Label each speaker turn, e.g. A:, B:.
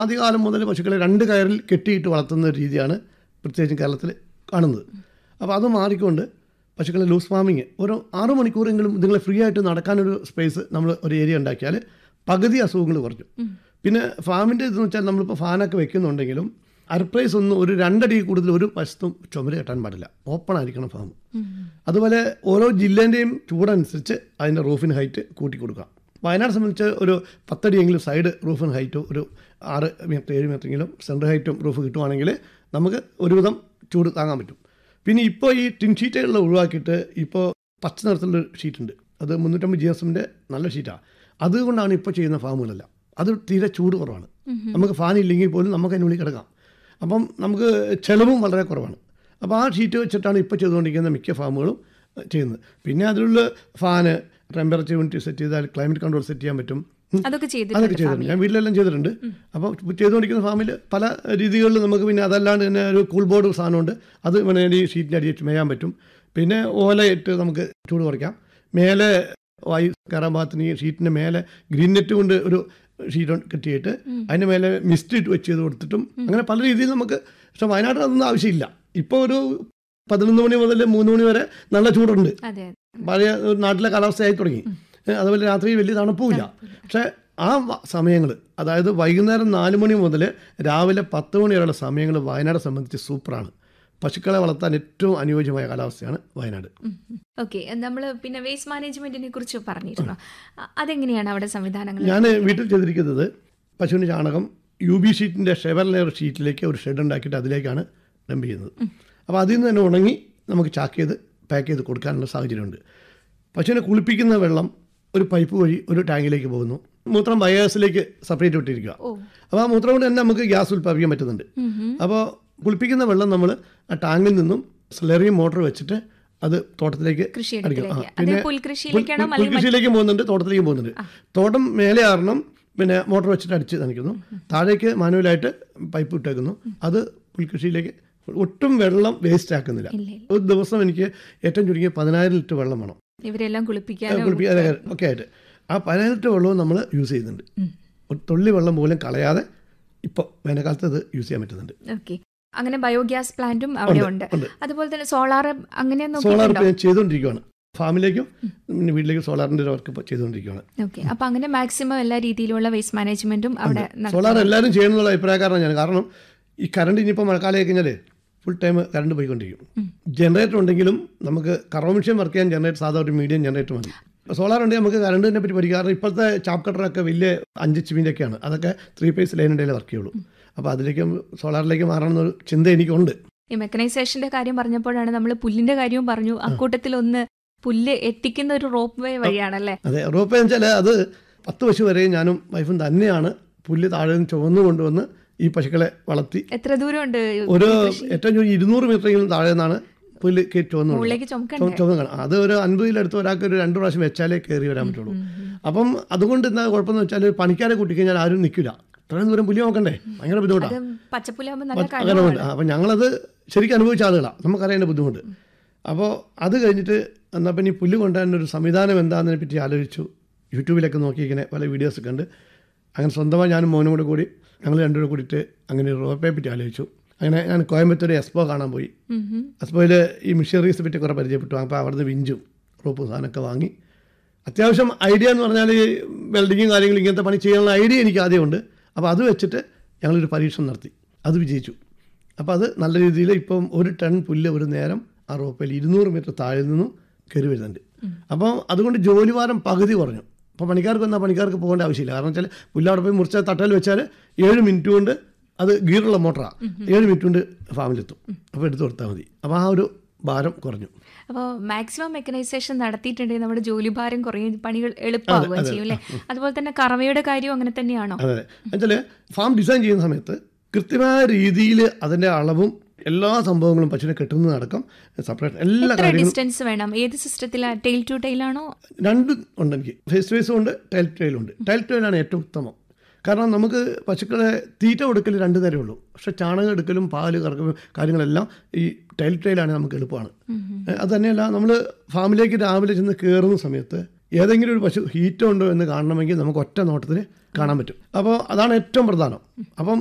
A: ആദ്യകാലം മുതൽ പശുക്കളെ രണ്ട് കയറിൽ കെട്ടിയിട്ട് വളർത്തുന്ന ഒരു രീതിയാണ് പ്രത്യേകിച്ചും കേരളത്തിൽ കാണുന്നത് അപ്പോൾ അത് മാറിക്കൊണ്ട് പശുക്കളെ ലൂസ് ഫാമിങ് ഒരു ആറ് മണിക്കൂറെങ്കിലും നിങ്ങളെ ഫ്രീ ആയിട്ട് നടക്കാനൊരു സ്പേസ് നമ്മൾ ഒരു ഏരിയ ഉണ്ടാക്കിയാൽ പകുതി അസുഖങ്ങൾ കുറഞ്ഞു പിന്നെ ഫാമിൻ്റെ ഇതെന്ന് വെച്ചാൽ നമ്മളിപ്പോൾ ഫാനൊക്കെ വെക്കുന്നുണ്ടെങ്കിലും അർപ്രൈസ് ഒന്നും ഒരു രണ്ടടി കൂടുതൽ ഒരു വശത്തും ചുമര് കെട്ടാൻ പാടില്ല ഓപ്പൺ ആയിരിക്കണം ഫാം അതുപോലെ ഓരോ ജില്ലേൻ്റെയും ചൂടനുസരിച്ച് അതിൻ്റെ റൂഫിൻ ഹൈറ്റ് കൂട്ടി കൊടുക്കാം വയനാട് സംബന്ധിച്ച് ഒരു പത്തടിയെങ്കിലും സൈഡ് റൂഫിൻ ഹൈറ്റും ഒരു ആറ് മീറ്റർ ഏഴ് മീറ്ററെങ്കിലും സെൻറ്റർ ഹൈറ്റും റൂഫ് കിട്ടുവാണെങ്കിൽ നമുക്ക് ഒരുവിധം ചൂട് താങ്ങാൻ പറ്റും പിന്നെ ഇപ്പോൾ ഈ ടിൻ ഷീറ്റുകളിൽ ഒഴിവാക്കിയിട്ട് ഇപ്പോൾ പച്ച നിറത്തിലുള്ള ഷീറ്റുണ്ട് അത് മുന്നൂറ്റമ്പത് ജി എസ് എമ്മിൻ്റെ നല്ല ഷീറ്റാണ് അതുകൊണ്ടാണ് ഇപ്പോൾ ചെയ്യുന്ന ഫാമുകളെല്ലാം അത് തീരെ ചൂട് കുറവാണ് നമുക്ക് ഫാൻ ഇല്ലെങ്കിൽ പോലും നമുക്ക് അതിനുള്ളിൽ കിടക്കാം അപ്പം നമുക്ക് ചിലവും വളരെ കുറവാണ് അപ്പോൾ ആ ഷീറ്റ് വെച്ചിട്ടാണ് ഇപ്പോൾ ചെയ്തുകൊണ്ടിരിക്കുന്ന മിക്ക ഫാമുകളും ഏഹ്, ചെയ്യുന്നത് പിന്നെ അതിലുള്ള ഫാന് ടെമ്പറേച്ചർ യൂണിറ്റ് സെറ്റ് ചെയ്താൽ ക്ലൈമറ്റ് കൺട്രോൾ സെറ്റ് ചെയ്യാൻ പറ്റും ഉം.
B: അതൊക്കെ
A: അതൊക്കെ
B: ചെയ്തിട്ടുണ്ട്
A: ചെയ്തിട്ടുണ്ട് ഞാൻ വീട്ടിലെല്ലാം ചെയ്തിട്ടുണ്ട് അപ്പോൾ ചെയ്തുകൊണ്ടിരിക്കുന്ന ഫാമിൽ പല രീതികളിൽ നമുക്ക് പിന്നെ അതല്ലാണ്ട് തന്നെ ഒരു കൂൾ ബോർഡ് സാധനമുണ്ട് അത് വേണമെങ്കിൽ ഈ ഷീറ്റിൻ്റെ അടിയിട്ട് മേയാൻ പറ്റും പിന്നെ ഓലയിട്ട് നമുക്ക് ചൂട് കുറയ്ക്കാം മേലെ വായു കയറാൻ ഭാഗത്തിന് ഈ ഷീറ്റിൻ്റെ മേലെ ഗ്രീൻ നെറ്റ് കൊണ്ട് ഒരു ഷീറ്റ് കെട്ടിയിട്ട് അതിൻ്റെ മേലെ മിസ്റ്റ് ഇട്ട് വെച്ച് ചെയ്ത് കൊടുത്തിട്ടും അങ്ങനെ പല രീതിയിൽ നമുക്ക് പക്ഷെ വയനാട്ടിൽ അതൊന്നും ആവശ്യമില്ല ഇപ്പോൾ ഒരു പതിനൊന്ന് മണി മുതൽ മൂന്ന് മണി വരെ നല്ല ചൂടുണ്ട്
B: അതെ
A: പഴയ ഒരു നാട്ടിലെ കാലാവസ്ഥയായി തുടങ്ങി ഏ, അതുപോലെ രാത്രി വലിയ തണുപ്പുമില്ല പക്ഷേ ആ സമയങ്ങൾ അതായത് വൈകുന്നേരം നാല് മണി മുതൽ രാവിലെ പത്ത് മണി വരെയുള്ള സമയങ്ങൾ വയനാട് സംബന്ധിച്ച് സൂപ്പറാണ് പശുക്കളെ വളർത്താൻ ഏറ്റവും അനുയോജ്യമായ കാലാവസ്ഥയാണ് വയനാട്
B: ഓക്കെ നമ്മൾ പിന്നെ വേസ്റ്റ് മാനേജ്മെന്റിനെ കുറിച്ച് പറഞ്ഞിരുന്നു അ- അതെങ്ങനെയാണ് അവിടെ സംവിധാനങ്ങൾ
A: ഞാൻ വീട്ടിൽ ചെയ്തിരിക്കുന്നത് പശുവിന് ചാണകം യു ബി ഷീറ്റിൻ്റെ ഷെവർ ലെയർ ഷീറ്റിലേക്ക് ഒരു ഷെഡ് ഉണ്ടാക്കിയിട്ട് അതിലേക്കാണ് ഡംപ് ചെയ്യുന്നത് അപ്പോൾ അതിൽ നിന്ന് തന്നെ ഉണങ്ങി നമുക്ക് ചാക്ക് ചെയ്ത് പാക്ക് ചെയ്ത് കൊടുക്കാനുള്ള സാഹചര്യമുണ്ട് പശുവിനെ കുളിപ്പിക്കുന്ന വെള്ളം ഒരു പൈപ്പ് വഴി ഒരു ടാങ്കിലേക്ക് പോകുന്നു മൂത്രം ബയോഗ്യാസിലേക്ക് സെപ്പറേറ്റ് വിട്ടിരിക്കുക
B: ഓ
A: അപ്പോൾ ആ മൂത്രം കൊണ്ട് തന്നെ നമുക്ക് ഗ്യാസ് ഉൽപ്പാദിപ്പിക്കാൻ പറ്റുന്നുണ്ട് അപ്പോൾ കുളിപ്പിക്കുന്ന വെള്ളം നമ്മൾ ആ ടാങ്കിൽ നിന്നും സ്ലെറിയും മോട്ടർ വെച്ചിട്ട് അത് തോട്ടത്തിലേക്ക്
B: കൃഷിയിടത്തിലേക്ക്.
A: അടിക്കും. ആ,
B: അത്
A: പിന്നെ
B: പുൽകൃഷിയിലേക്കാണോ
A: പുൽ- പുൽകൃഷിയിലേക്കും പോകുന്നുണ്ട് തോട്ടത്തിലേക്കും പോകുന്നുണ്ട് തോട്ടം മേലെ ആറണം പിന്നെ മോട്ടർ വെച്ചിട്ട് അടിച്ച് നനയ്ക്കുന്നു താഴേക്ക് മാനുവലായിട്ട് പൈപ്പ് ഇട്ടേക്കുന്നു അത് പുൽകൃഷിയിലേക്ക് ഒട്ടും വെള്ളം വേസ്റ്റ് ആക്കുന്നില്ല
B: ഇല്ല, ഇല്ല.
A: ഒരു ദിവസം എനിക്ക് ഏറ്റവും ചുരുങ്ങിയ പതിനായിരം ലിറ്റർ വെള്ളം വേണം
B: ഇവരെല്ലാം കുളിപ്പിക്കാനും
A: കുളിപ്പിക്കാൻ ഒക്കെ ആയിട്ട് ആ പതിനായിരം ലിറ്റർ വെള്ളവും നമ്മൾ യൂസ് ചെയ്യുന്നുണ്ട് ഒരു തുള്ളി വെള്ളം പോലും കളയാതെ ഇപ്പോൾ വേനൽക്കാലത്ത് ഇത് യൂസ് ചെയ്യാൻ പറ്റുന്നുണ്ട്
B: ഓക്കെ അങ്ങനെ ബയോഗ്യാസ് പ്ലാന്റും അവിടെ ഉണ്ട്
A: ഉണ്ട്.
B: അതുപോലെ തന്നെ സോളാർ അങ്ങനെ
A: സോളാർ
B: നോക്കിയിട്ടുണ്ടോ
A: ഇപ്പോൾ ചെയ്തുകൊണ്ടിരിക്കുകയാണ് ഫാമിലേക്കും പിന്നെ വീട്ടിലേക്കും സോളാറിൻ്റെ ഒരു വർക്ക് ഇപ്പോൾ ചെയ്തുകൊണ്ടിരിക്കുകയാണ്
B: ഓക്കെ അപ്പൊ അങ്ങനെ മാക്സിമം എല്ലാ രീതിയിലുള്ള വേസ്റ്റ് മാനേജ്മെന്റും അവിടെ നട-
A: സോളാർ എല്ലാവരും ചെയ്യണമെന്നുള്ള അഭിപ്രായക്കാരനാണ് ഞാൻ കാരണം ഈ കറണ്ട് ഇനിയിപ്പോൾ മഴക്കാലമായി കഴിഞ്ഞാൽ ഫുൾ ടൈം കറണ്ട് പോയിക്കൊണ്ടിരിക്കും ജനറേറ്റർ ഉണ്ടെങ്കിലും നമുക്ക് കറോ മെഷീൻ വർക്ക് ചെയ്യാൻ ജനറേറ്റർ സാധാ ഒരു മീഡിയം ജനറേറ്റർ മതി സോളാർ ഉണ്ടെങ്കിൽ നമുക്ക് കറണ്ടിനെ പറ്റി പഠിക്കാം കാരണം ഇപ്പോഴത്തെ ചാപ്പ് കട്ടറൊക്കെ വലിയ അഞ്ച് എച്ച് ഒക്കെയാണ് അതൊക്കെ ത്രീ ഫേസ് ലൈൻ ഉണ്ടെങ്കിൽ വർക്ക് ചെയ്യുള്ളൂ അപ്പോൾ അതിലേക്ക് സോളാറിലേക്ക് മാറണം എന്നൊരു ചിന്ത എനിക്കുണ്ട്
B: ഈ മെക്കനൈസേഷന്റെ കാര്യം പറഞ്ഞപ്പോഴാണ് നമ്മൾ പുല്ലിന്റെ കാര്യവും പറഞ്ഞു അക്കൂട്ടത്തിൽ ഒന്ന് പുല്ല് എത്തിക്കുന്ന ഒരു റോപ്പ് വേ വഴിയാണല്ലേ
A: അതെ റോപ്പ് എന്ന് വെച്ചാൽ അത് പത്ത് പശു വരെ ഞാനും വൈഫും തന്നെയാണ് പുല്ല് താഴെ നിന്ന് ചുവന്ന് കൊണ്ടുവന്ന് ഈ പശുക്കളെ വളർത്തി
B: എത്ര ദൂരമുണ്ട്
A: ഒരു ഏറ്റവും ചുരുങ്ങി ഇരുന്നൂറ് മീറ്ററെങ്കിലും താഴെ നിന്നാണ് പുല്ല് കയറ്റി ചുവന്ന്
B: മുകളിലേക്ക് ചുമക്കണ്ടേ
A: ചുവന്ന് കാണാം അത് ഒരു അൻപതിലടുത്ത് ഒരാൾക്ക് ഒരു രണ്ട് പ്രാവശ്യം വെച്ചാലേ കയറി വരാൻ പറ്റുള്ളൂ അപ്പം അതുകൊണ്ട് എന്താ കുഴപ്പമെന്ന് വെച്ചാൽ പണിക്കാരെ കൂട്ടിക്കഴിഞ്ഞാൽ ആരും നിൽക്കില്ല ഇത്രയും ദൂരം പുലി നോക്കണ്ടേ ഭയങ്കര
B: അത്
A: ബുദ്ധിമുട്ടാണ്
B: പച്ചപ്പുലാകുമ്പോൾ നല്ല
A: അങ്ങനെ
B: കഴിവാണ്
A: ഉണ്ട് അപ്പം ഞങ്ങളത് ശരിക്കും അനുഭവിച്ച ആളുകളാണ് നമുക്കറിയാം അതിൻ്റെ ബുദ്ധിമുട്ട് അപ്പോൾ അത് കഴിഞ്ഞിട്ട് എന്നാൽ പിന്നെ ഈ പുല്ല് കൊണ്ടുവരാൻ ഒരു സംവിധാനം എന്താണെന്നതിനെ പറ്റി ആലോചിച്ചു യൂട്യൂബിലൊക്കെ നോക്കി ഇങ്ങനെ പല വീഡിയോസൊക്കെ ഉണ്ട് അങ്ങനെ സ്വന്തമായി ഞാനും മോനും കൂടെ കൂടി ഞങ്ങൾ രണ്ടുപേരും കൂടിയിട്ട് അങ്ങനെ ഒരു റോപ്പയെ പറ്റി ആലോചിച്ചു അങ്ങനെ ഞാൻ കോയമ്പത്തൂർ എക്സ്പോ കാണാൻ പോയി
B: ഉം ഉം.
A: എക്സ്പോയിൽ ഈ മിഷനറീസ് പറ്റി കുറേ പരിചയപ്പെട്ടു അപ്പോൾ അവിടുന്ന് വിഞ്ചും റോപ്പും സാധനമൊക്കെ വാങ്ങി അത്യാവശ്യം ഐഡിയ എന്ന് പറഞ്ഞാൽ ഈ വെൽഡിങ്ങും കാര്യങ്ങളും ഇങ്ങനത്തെ പണി ചെയ്യാനുള്ള ഐഡിയ എനിക്ക് ആദ്യമുണ്ട് അപ്പോൾ അത് വെച്ചിട്ട് ഞങ്ങളൊരു പരീക്ഷണം നടത്തി അത് വിജയിച്ചു അപ്പോൾ അത് നല്ല രീതിയിൽ ഇപ്പം ഒരു ടൺ പുല്ല് ഒരു നേരം ആ റോപ്പയിൽ ഇരുന്നൂറ് മീറ്റർ താഴെ നിന്നും കയറി വരുന്നുണ്ട് അപ്പം അതുകൊണ്ട് ജോലിഭാരം പകുതി കുറഞ്ഞു അപ്പോൾ പണിക്കാർക്ക് വന്നാൽ പണിക്കാർക്ക് പോകേണ്ട ആവശ്യമില്ല കാരണം വെച്ചാൽ പുല്ല് അവിടെ പോയി മുറിച്ച തട്ടൽ വെച്ചാൽ ഏഴ് മിനിറ്റ് കൊണ്ട് അത് ഗീറുള്ള മോട്ടറാണ് ഏഴ് മിനിറ്റ് കൊണ്ട് ഫാമിലെത്തും അപ്പോൾ എടുത്തു കൊടുത്താൽ മതി അപ്പോൾ ആ ഒരു ഭാരം കുറഞ്ഞു
B: അപ്പോൾ മാക്സിമം മെക്കനൈസേഷൻ നടത്തിയിട്ടുണ്ടെങ്കിൽ നമ്മുടെ ജോലിഭാരം കുറയും പണികൾ എളുപ്പമാവുകയും ചെയ്യും അല്ലേ അതുപോലെ തന്നെ കറവയുടെ കാര്യവും അങ്ങനെ തന്നെയാണോ
A: അതെ അതെ എന്നുവെച്ചാൽ ഫാം ഡിസൈൻ ചെയ്യുന്ന സമയത്ത് കൃത്യമായ രീതിയിൽ അതിൻ്റെ അളവും എല്ലാ സംഭവങ്ങളും പശുവിനെ കെട്ടുന്നതടക്കം സെപ്പറേറ്റ് എല്ലാ
B: എത്ര
A: കാര്യങ്ങളും
B: ഡിസ്റ്റൻസ് വേണം ഏത് സിസ്റ്റത്തിലാണ് ടെയിൽ ടു ടെയിൽ ആണോ
A: രണ്ടും ഉണ്ട് എനിക്ക് ഫേസ് ടു ഫേസും ഉണ്ട് ടൈൽ ടൈലും ഉണ്ട് ടൈൽ ടൈലാണ് ഏറ്റവും ഉത്തമം കാരണം നമുക്ക് പശുക്കളെ തീറ്റ കൊടുക്കൽ രണ്ട് നേരമേ ഉള്ളൂ പക്ഷെ ചാണകം എടുക്കലും പാല് കറക്കലും കാര്യങ്ങളെല്ലാം ഈ ടൈൽ ടൈലാണ് നമുക്ക് എളുപ്പമാണ് ഏ, അത് തന്നെയല്ല നമ്മൾ ഫാമിലേക്ക് രാവിലെ ചെന്ന് കയറുന്ന സമയത്ത് ഏതെങ്കിലും ഒരു പശു ഹീറ്റ് ഉണ്ടോ എന്ന് കാണണമെങ്കിൽ നമുക്ക് ഒറ്റ നോട്ടത്തിൽ കാണാൻ പറ്റും അപ്പോൾ അതാണ് ഏറ്റവും പ്രധാനം അപ്പം